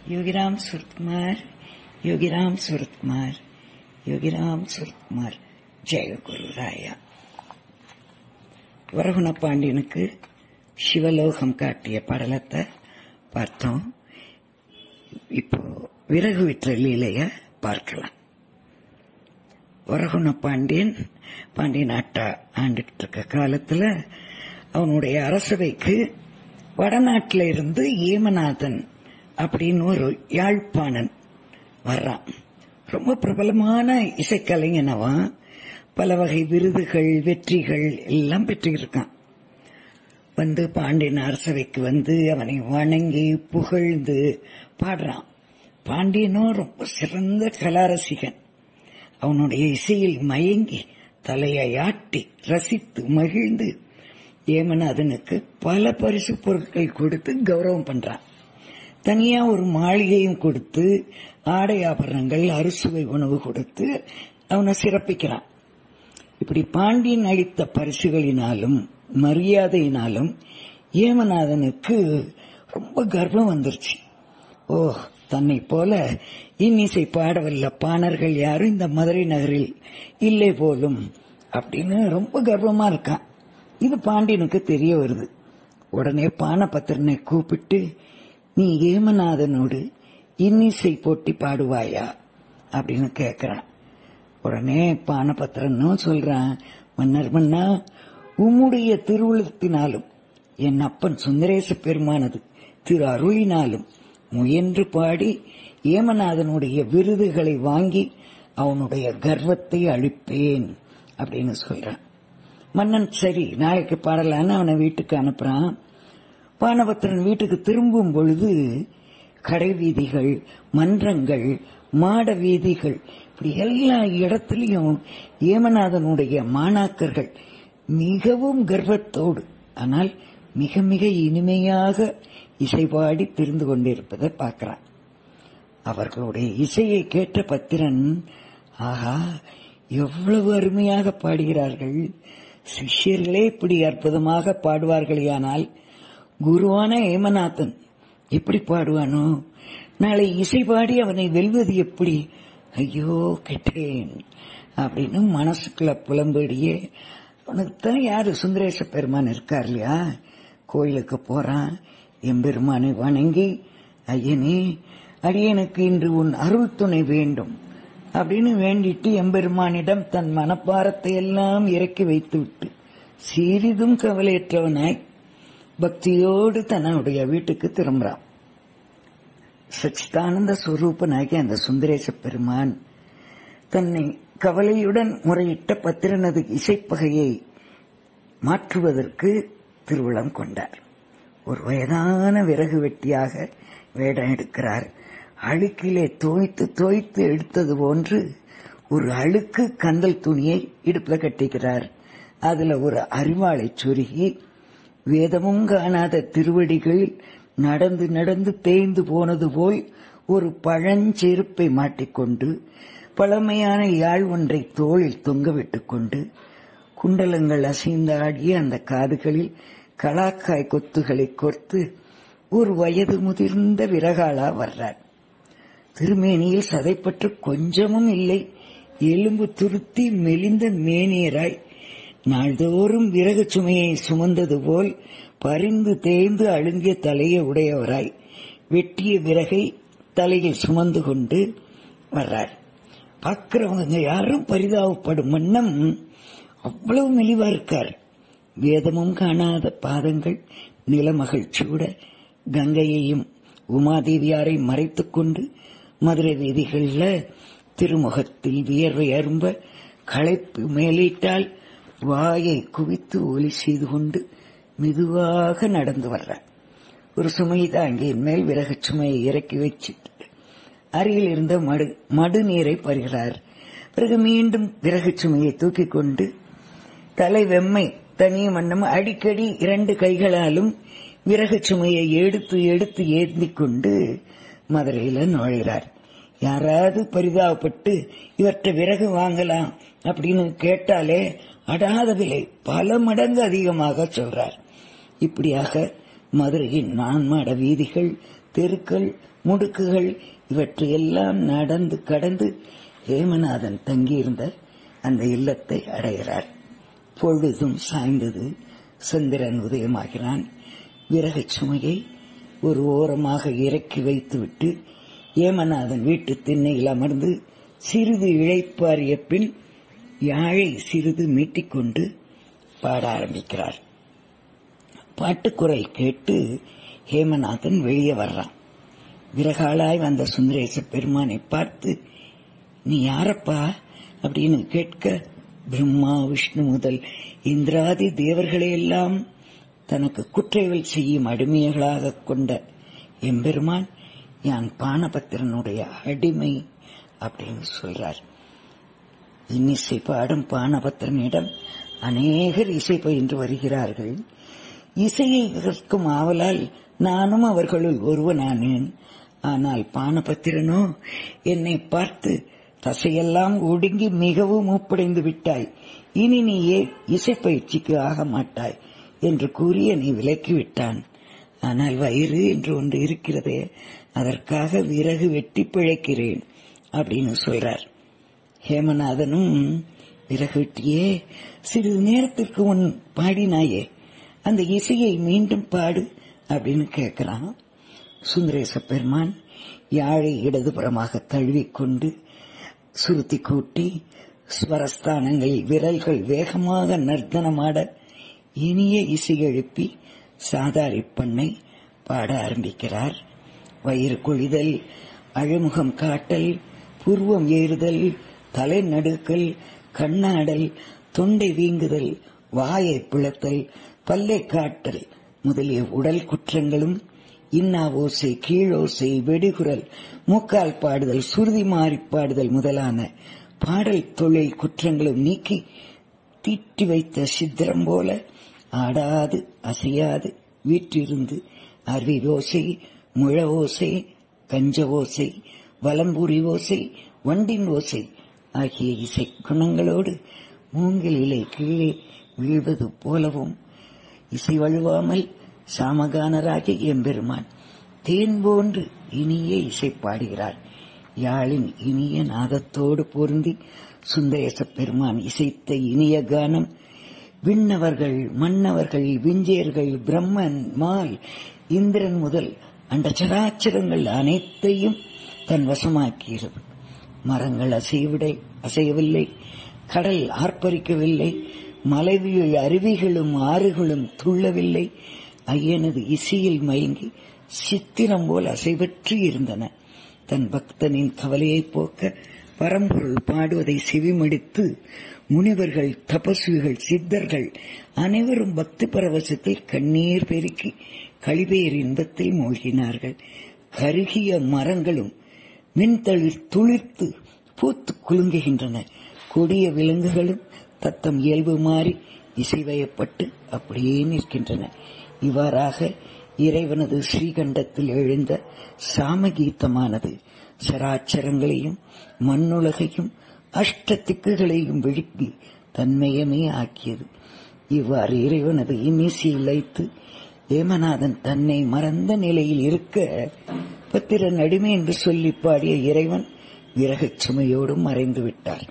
योगीराम सुरतकुमार योगीराम सुरतकुमार யோகிராம் சுரத்குமார் ஜெயகுரு ராயா வரகுண பாண்டியனுக்கு சிவலோகம் காட்டிய படலத்தை பார்த்தோம் இப்போ விறகு விற்ற லீலைய பார்க்கலாம் வரகுண பாண்டியன் பாண்டிய நாட்டை ஆண்டுகிட்டு இருக்க காலத்துல அவனுடைய அரசவைக்கு வடநாட்டில இருந்து ஏமநாதன் அப்படின்னு ஒரு யாழ்ப்பாணன் வர்றான் ரொம்ப பிரபலமான இசைக்கலைஞனவன் பல வகை விருதுகள் வெற்றிகள் எல்லாம் பெற்றிருக்கான் வந்து பாண்டியன் அரசவைக்கு வந்து அவனை வணங்கி புகழ்ந்து பாடுறான் பாண்டியனும் ரொம்ப சிறந்த கலாரசிகன் அவனுடைய இசையில் மயங்கி தலையை ஆட்டி ரசித்து மகிழ்ந்து ஏமநாதனுக்கு பல பரிசு பொருட்கள் கொடுத்து கௌரவம் பண்றான் தனியா ஒரு மாளிகையும் கொடுத்து ஆடை ஆபரணங்கள் அறுசுவை உணவு கொடுத்து அவனை சிறப்பிக்கிறான் இப்படி பாண்டியன் அளித்த பரிசுகளினாலும் மரியாதையினாலும் ஏமநாதனுக்கு ரொம்ப கர்வம் வந்துருச்சு ஓ தன்னை போல இன்னிசை பாடவல்ல பாணர்கள் யாரும் இந்த மதுரை நகரில் இல்லை போலும் அப்படின்னு ரொம்ப கர்வமா இருக்கான் இது பாண்டியனுக்கு தெரிய வருது உடனே பானபத்திரனை கூப்பிட்டு நீ ஏமநாதனோடு இன்னிசை போட்டி பாடுவாயா அப்படின்னு கேக்குறான் உடனே பானபத்திரனும் சொல்றான் மன்னர் மன்னா உம்முடைய திருவுளத்தினாலும் என் அப்பன் சுந்தரேச பெருமானது திரு அருளினாலும் முயன்று பாடி ஏமநாதனுடைய விருதுகளை வாங்கி அவனுடைய கர்வத்தை அழிப்பேன் அப்படின்னு சொல்றான் மன்னன் சரி நாளைக்கு பாடலான்னு அவனை வீட்டுக்கு அனுப்புறான் பானபத்திரன் வீட்டுக்கு திரும்பும் பொழுது கடை வீதிகள் மன்றங்கள் மாட வீதிகள் இப்படி எல்லா இடத்திலையும் ஏமநாதனுடைய மாணாக்கர்கள் மிகவும் கர்வத்தோடு ஆனால் மிக மிக இனிமையாக இசைபாடி திரிந்து கொண்டிருப்பதை பார்க்கிறான் அவர்களுடைய இசையை கேட்ட பத்திரன் ஆஹா எவ்வளவு அருமையாக பாடுகிறார்கள் சிஷ்யர்களே இப்படி அற்புதமாக பாடுவார்களேயானால் குருவான ஏமநாதன் எப்படி பாடுவானோ நாளை இசை பாடி அவனை வெல்வது எப்படி ஐயோ கெட்டேன் அப்படின்னு மனசுக்குள்ள புலம்படியே அவனுக்கு தான் யாரு சுந்தரேச பெருமான் இருக்கார் இல்லையா கோயிலுக்கு போறான் எம்பெருமானை வணங்கி ஐயனே அடியனுக்கு இன்று உன் அருள் துணை வேண்டும் அப்படின்னு வேண்டிட்டு எம்பெருமானிடம் தன் மனப்பாரத்தை எல்லாம் இறக்கி வைத்துவிட்டு சிறிதும் கவலையற்றவனாய் பக்தியோடு தன்னுடைய வீட்டுக்கு திரும்புறான் சச்சிதானந்த ஸ்வரூபனாகி அந்த சுந்தரேச பெருமான் தன்னை கவலையுடன் முறையிட்ட பத்திரனது இசைப்பகையை மாற்றுவதற்கு திருவிழம் கொண்டார் ஒரு வயதான விறகு வெட்டியாக வேடம் எடுக்கிறார் அழுக்கிலே தோய்த்து தோய்த்து எடுத்தது போன்று ஒரு அழுக்கு கந்தல் துணியை இடுப்புல கட்டிக்கிறார் அதுல ஒரு அரிவாளை சொருகி வேதமும் காணாத திருவடிகள் நடந்து நடந்து தேய்ந்து போனது போல் ஒரு பழஞ்செருப்பை மாட்டிக்கொண்டு பழமையான யாழ் ஒன்றை தோளில் தொங்கவிட்டுக் கொண்டு குண்டலங்கள் அசைந்தாடிய அந்த காதுகளில் கலாக்காய் கொத்துகளை கொர்த்து ஒரு வயது முதிர்ந்த விறகாளா வர்றார் திருமேனியில் சதைப்பற்று கொஞ்சமும் இல்லை எலும்பு துருத்தி மெலிந்த மேனியராய் நாள்தோறும் விறகு சுமையை சுமந்தது போல் பரிந்து தேய்ந்து அழுங்கிய தலையை உடையவராய் வெட்டிய விறகை தலையில் சுமந்து கொண்டு வர்றார் பார்க்கிறவங்க யாரும் பரிதாபப்படும் வண்ணம் அவ்வளவு மெலிவா இருக்கார் வேதமும் காணாத பாதங்கள் நிலமகள் சூட கங்கையையும் உமாதேவியாரை மறைத்துக் கொண்டு மதுரை வீதிகளில் திருமுகத்தில் வியர்வை அரும்ப களைப்பு மேலிட்டால் வாயை குவித்து ஒலி செய்து கொண்டு மெதுவாக நடந்து வர்றார் ஒரு சுமை தாங்கியின் மேல் விறகு சுமையை இறக்கி வச்சுட்டு அருகில் இருந்த மடு மடு நீரை பருகிறார் பிறகு மீண்டும் விறகு சுமையை தூக்கிக் கொண்டு தலை வெம்மை தனிய மன்னம் அடிக்கடி இரண்டு கைகளாலும் விறகு சுமையை எடுத்து எடுத்து ஏந்தி கொண்டு மதுரையில நுழைகிறார் யாராவது பரிதாபப்பட்டு இவற்றை விறகு வாங்கலாம் அப்படின்னு கேட்டாலே அடாத விலை பல மடங்கு அதிகமாக சொல்றார் இப்படியாக மதுரையின் நான்மாட வீதிகள் தெருக்கள் முடுக்குகள் இவற்றையெல்லாம் நடந்து கடந்து ஹேமநாதன் தங்கியிருந்த அந்த இல்லத்தை அடைகிறார் பொழுதும் சாய்ந்தது சந்திரன் உதயமாகிறான் விறகுச் சுமையை ஒரு ஓரமாக இறக்கி வைத்துவிட்டு ஏமநாதன் வீட்டு திண்ணையில் அமர்ந்து சிறிது இழைப்பாரிய பின் யாழை சிறிது மீட்டிக்கொண்டு பாட ஆரம்பிக்கிறார் பாட்டுக்குரல் கேட்டு ஹேமநாதன் வெளியே வர்றான் விறகாளாய் வந்த சுந்தரேச பெருமானை பார்த்து நீ யாரப்பா அப்படின்னு கேட்க பிரம்மா விஷ்ணு முதல் இந்திராதி தேவர்களையெல்லாம் தனக்கு குற்றைகள் செய்யும் அடிமைகளாக கொண்ட எம்பெருமான் யான் பானபத்திரனுடைய அடிமை அப்படின்னு சொல்றார் இன்னிசை பாடும் பானபத்திரனிடம் அநேகர் இசை பயின்று வருகிறார்கள் இசையை கற்கும் ஆவலால் நானும் அவர்களுள் ஒருவனானேன் ஆனால் பானபத்திரனோ என்னை பார்த்து தசையெல்லாம் ஒடுங்கி மிகவும் மூப்படைந்து விட்டாய் இனி நீயே இசை பயிற்சிக்கு ஆக மாட்டாய் என்று கூறி என்னை விலக்கிவிட்டான் ஆனால் வயிறு என்று ஒன்று இருக்கிறதே அதற்காக விறகு வெட்டி பிழைக்கிறேன் அப்படின்னு சொல்றார் ஹேமநாதனும் விறகு வெட்டியே சிறிது நேரத்திற்கு முன் பாடினாயே அந்த இசையை மீண்டும் பாடு அப்படின்னு கேட்கிறான் சுந்தரேச பெருமான் யாழை இடதுபுறமாக தழுவிக்கொண்டு சுருத்தி கூட்டி ஸ்வரஸ்தானங்களில் விரல்கள் வேகமாக நர்த்தனமாட இனிய இசை எழுப்பி சாதாரி பண்ணை பாட ஆரம்பிக்கிறார் வயிறு கொழிதல் அழுமுகம் காட்டல் புருவம் ஏறுதல் தலை நடுக்கல் கண்ணாடல் தொண்டை வீங்குதல் வாயை பிளத்தல் பல்லை காட்டல் முதலிய உடல் குற்றங்களும் இன்னா ஓசை கீழோசை வெடிகுரல் மூக்கால் பாடுதல் சுருதி மாறி பாடுதல் முதலான பாடல் தொழில் குற்றங்களும் நீக்கி தீட்டி வைத்த சித்திரம் போல ஆடாது அசையாது வீற்றிருந்து அருவி ஓசை முழ ஓசை கஞ்ச ஓசை வலம்புரி ஓசை வண்டின் ஓசை ஆகிய இசை குணங்களோடு மூங்கில் இலை கீழே வீழ்வது போலவும் இசை வழுவாமல் சாமகானராகி எம்பெருமான் தேன் போன்று இனிய இசை பாடுகிறார் யாழின் இனிய நாதத்தோடு பொருந்தி சுந்தரேச பெருமான் இசைத்த இனிய கானம் விண்ணவர்கள் மன்னவர்கள் விஞ்சேர்கள் பிரம்மன் மால் இந்திரன் முதல் அண்ட சராச்சரங்கள் அனைத்தையும் தன் வசமாக்கிறது மரங்கள் அசைவிடை அசையவில்லை கடல் ஆர்ப்பரிக்கவில்லை மலைவீழ் அருவிகளும் ஆறுகளும் துள்ளவில்லை ஐயனது இசையில் மயங்கி சித்திரம் போல் அசைவற்று இருந்தன தன் பக்தனின் கவலையை போக்க பரம்பொருள் பாடுவதை செவிமடித்து முனிவர்கள் தபசுகள் சித்தர்கள் அனைவரும் பக்தி பரவசத்தில் கண்ணீர் பெருக்கி கழிவேர் இன்பத்தில் மூழ்கினார்கள் கருகிய மரங்களும் மின்தளிர் துளிர்த்து பூத்து குலுங்குகின்றன கொடிய விலங்குகளும் தத்தம் இயல்பு மாறி இசைவயப்பட்டு அப்படியே நிற்கின்றன இவ்வாறாக இறைவனது ஸ்ரீகண்டத்தில் எழுந்த சாமகீதமானது சராச்சரங்களையும் மண்ணுலகையும் அஷ்ட திக்குகளையும் விழுப்பி தன்மயமே ஆக்கியது இவ்வாறு இறைவனது இன்னிசையில் வைத்து ஏமநாதன் தன்னை மறந்த நிலையில் இருக்க பத்திரன் அடிமை என்று சொல்லி பாடிய இறைவன் விறகுச் சுமையோடும் மறைந்து விட்டார்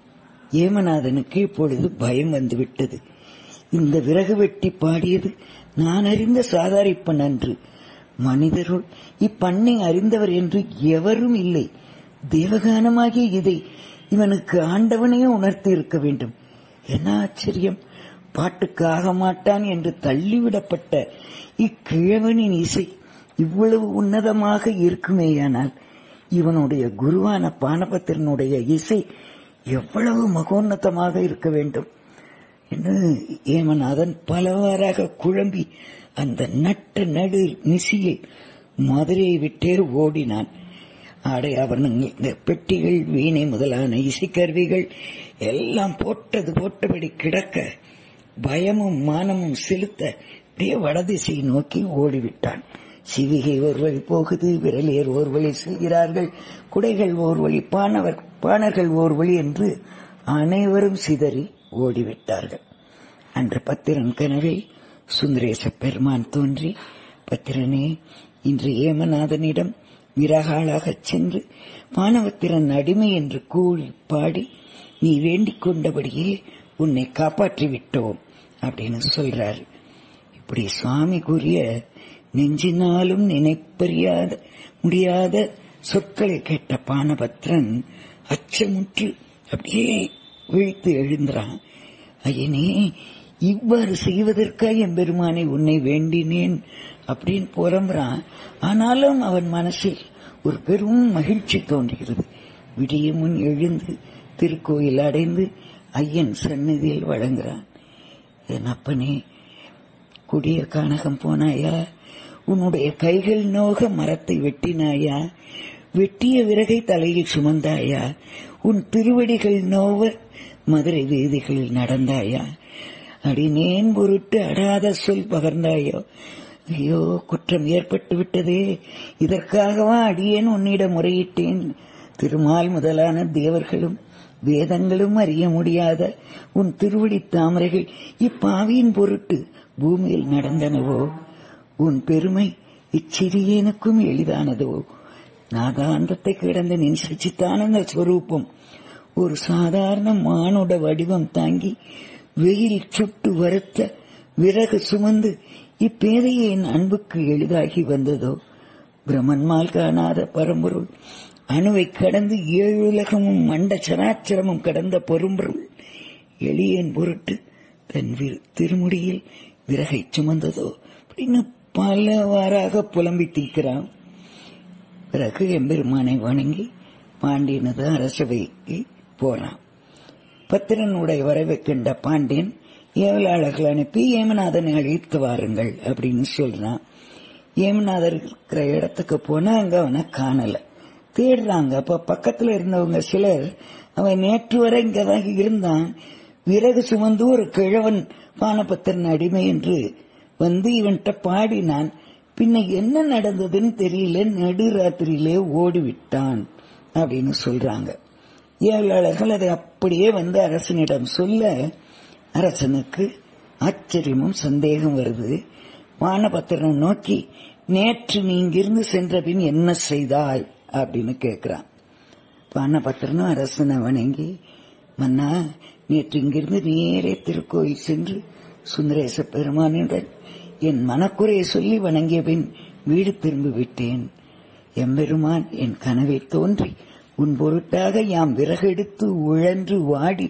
ஏமநாதனுக்கு இப்பொழுது பயம் வந்துவிட்டது இந்த விறகு வெட்டி பாடியது நான் அறிந்த சாதாரிப்பன் அன்று மனிதருள் இப்பண்ணை அறிந்தவர் என்று எவரும் இல்லை தேவகானமாகிய இதை இவனுக்கு ஆண்டவனே உணர்த்தி இருக்க வேண்டும் என்ன ஆச்சரியம் பாட்டுக்கு ஆக மாட்டான் என்று தள்ளிவிடப்பட்ட இக்கிழவனின் இசை இவ்வளவு உன்னதமாக இருக்குமேயானால் இவனுடைய குருவான பானபத்திரனுடைய இசை எவ்வளவு மகோன்னதமாக இருக்க வேண்டும் என்று ஏமநாதன் பலவாறாக குழம்பி அந்த நட்ட நடு நிசியில் மதுரையை விட்டே ஓடினான் ஆடை ஆபரணங்கள் இந்த பெட்டிகள் வீணை முதலான இசைக்கருவிகள் எல்லாம் போட்டது போட்டபடி கிடக்க பயமும் மானமும் செலுத்த அப்படியே வடதிசையை நோக்கி ஓடிவிட்டான் சிவிகை ஒரு வழி போகுது விரலியர் ஒரு வழி செல்கிறார்கள் குடைகள் ஓர் வழி பாணவர் பாணர்கள் ஓர் வழி என்று அனைவரும் சிதறி ஓடிவிட்டார்கள் அன்று பத்திரன் கனவில் சுந்தரேச பெருமான் தோன்றி பத்திரனே இன்று ஏமநாதனிடம் விறகாளாகச் சென்று பானவத்திரன் அடிமை என்று கூறி பாடி நீ வேண்டிக் கொண்டபடியே உன்னை காப்பாற்றி விட்டோம் அப்படின்னு சொல்றாரு இப்படி சுவாமி கூறிய நெஞ்சினாலும் நினைப்பறியாத முடியாத சொற்களை கேட்ட பானபத்ரன் அச்சமுற்று அப்படியே விழித்து எழுந்துறான் ஐயனே இவ்வாறு செய்வதற்காக என் பெருமானை உன்னை வேண்டினேன் அப்படின்னு புலம்புறான் ஆனாலும் அவன் மனசில் ஒரு பெரும் மகிழ்ச்சி தோன்றுகிறது விடிய முன் எழுந்து திருக்கோயில் அடைந்து ஐயன் சந்நிதியில் வழங்குறான் என் அப்பனே குடிய கானகம் போனாயா உன்னுடைய கைகள் நோக மரத்தை வெட்டினாயா வெட்டிய விறகை தலையில் சுமந்தாயா உன் திருவடிகள் நோவ மதுரை வீதிகளில் நடந்தாயா அடினேன் பொருட்டு அடாத சொல் பகர்ந்தாயோ ஐயோ குற்றம் ஏற்பட்டு விட்டதே இதற்காகவா அடியேன் உன்னிடம் முறையிட்டேன் திருமால் முதலான தேவர்களும் வேதங்களும் அறிய முடியாத உன் திருவடி தாமரைகள் இப்பாவியின் பொருட்டு பூமியில் நடந்தனவோ உன் பெருமை இச்சிறியனுக்கும் எளிதானதோ நாதாந்தத்தை கிடந்த நின் சச்சித்தானந்த ஸ்வரூபம் ஒரு சாதாரண மானுட வடிவம் தாங்கி வெயில் சுட்டு வருத்த விறகு சுமந்து இப்பேதையின் அன்புக்கு எளிதாகி வந்ததோ பிரம்மன்மால் காணாத பரம்பொருள் அணுவை கடந்து ஏழு உலகமும் மண்ட சராச்சரமும் கடந்த பொரும்பொருள் எளியன் பொருட்டு தன் திருமுடியில் விறகை சுமந்ததோ அப்படின்னு பலவாறாக புலம்பி தீர்க்கிறான் பிறகு எம்பெருமானை வணங்கி பாண்டியனது அரசவைக்கு போனான் பத்திரனுடைய வரவை கண்ட பாண்டியன் ஏவலாளர்கள் அனுப்பி ஏமநாதனை அழைத்து வாருங்கள் அப்படின்னு சொல்றான் ஏமநாதர் இருக்கிற இடத்துக்கு போனா அங்க அவனை காணல தேடுறாங்க அப்ப பக்கத்துல இருந்தவங்க சிலர் அவன் நேற்று வரை இங்கதான் இருந்தான் விறகு சுமந்து ஒரு கிழவன் பானபத்திரன் அடிமை என்று வந்து இவன்கிட்ட பாடினான் பின்ன என்ன நடந்ததுன்னு தெரியல நடுராத்திரியிலே ஓடிவிட்டான் அப்படின்னு சொல்றாங்க ஏழாளர்கள் அதை அப்படியே வந்து அரசனிடம் சொல்ல அரசனுக்கு ஆச்சரியமும் சந்தேகம் வருது வானபத்திரன் நோக்கி நேற்று நீ இங்கிருந்து சென்ற பின் என்ன செய்தாய் அப்படின்னு கேட்கிறான் வானபத்திரனும் அரசனை வணங்கி மன்னா நேற்று இங்கிருந்து நேரே திருக்கோயில் சென்று சுந்தரேச பெருமானுடன் என் மனக்குறையை சொல்லி வணங்கிய பின் வீடு திரும்பி விட்டேன் எம்பெருமான் என் கனவை தோன்றி உன் பொருட்டாக யாம் விறகெடுத்து உழன்று வாடி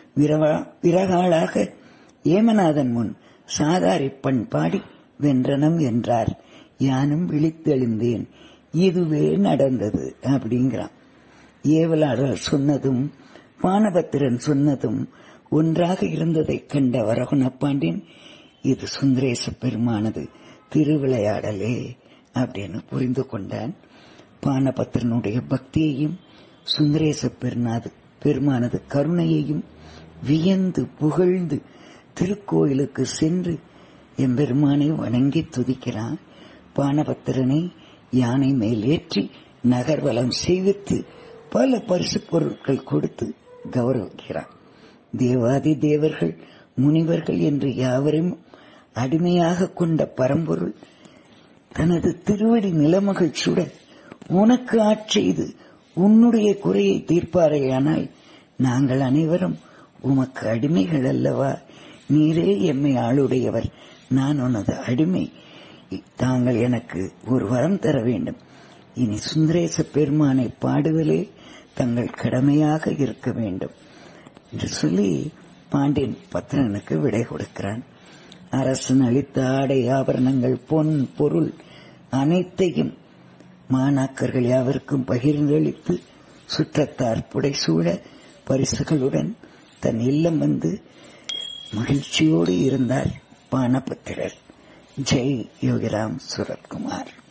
விறகாளாக ஏமநாதன் முன் சாதாரி பண் பாடி வென்றனம் என்றார் யானும் விழித்தெழுந்தேன் இதுவே நடந்தது அப்படிங்கிறான் ஏவலாளர் சொன்னதும் பானபத்திரன் சொன்னதும் ஒன்றாக இருந்ததைக் கண்ட வரகுணப்பாண்டியன் இது சுந்தரேச பெருமானது திருவிளையாடலே அப்படின்னு புரிந்து கொண்டான் பானபத்திரனுடைய பக்தியையும் சுந்தரேச பெருநாது பெருமானது கருணையையும் வியந்து புகழ்ந்து திருக்கோயிலுக்கு சென்று எம்பெருமானை வணங்கி துதிக்கிறான் பானபத்திரனை யானை மேலேற்றி நகர்வலம் செய்வித்து பல பரிசு பொருட்கள் கொடுத்து கௌரவிக்கிறான் தேவாதி தேவர்கள் முனிவர்கள் என்று யாவரையும் அடிமையாக கொண்ட பரம்பொருள் தனது திருவடி நிலமகிழ்ச்சியுட உனக்கு ஆட்செய்து உன்னுடைய குறையை தீர்ப்பாரேயானால் நாங்கள் அனைவரும் உமக்கு அடிமைகள் அல்லவா நீரே எம்மை ஆளுடையவர் நான் உனது அடிமை தாங்கள் எனக்கு ஒரு வரம் தர வேண்டும் இனி சுந்தரேச பெருமானை பாடுதலே தங்கள் கடமையாக இருக்க வேண்டும் என்று சொல்லி பாண்டியன் பத்திரனுக்கு விடை கொடுக்கிறான் அரசன் அளித்த ஆடை ஆபரணங்கள் பொன் பொருள் அனைத்தையும் மாணாக்கர்கள் யாவருக்கும் பகிர்ந்தளித்து சுற்றத்தார் புடைசூழ பரிசுகளுடன் தன் இல்லம் வந்து மகிழ்ச்சியோடு இருந்தார் பானபத்திரர் ஜெய் யோகிராம் சுரத்குமார்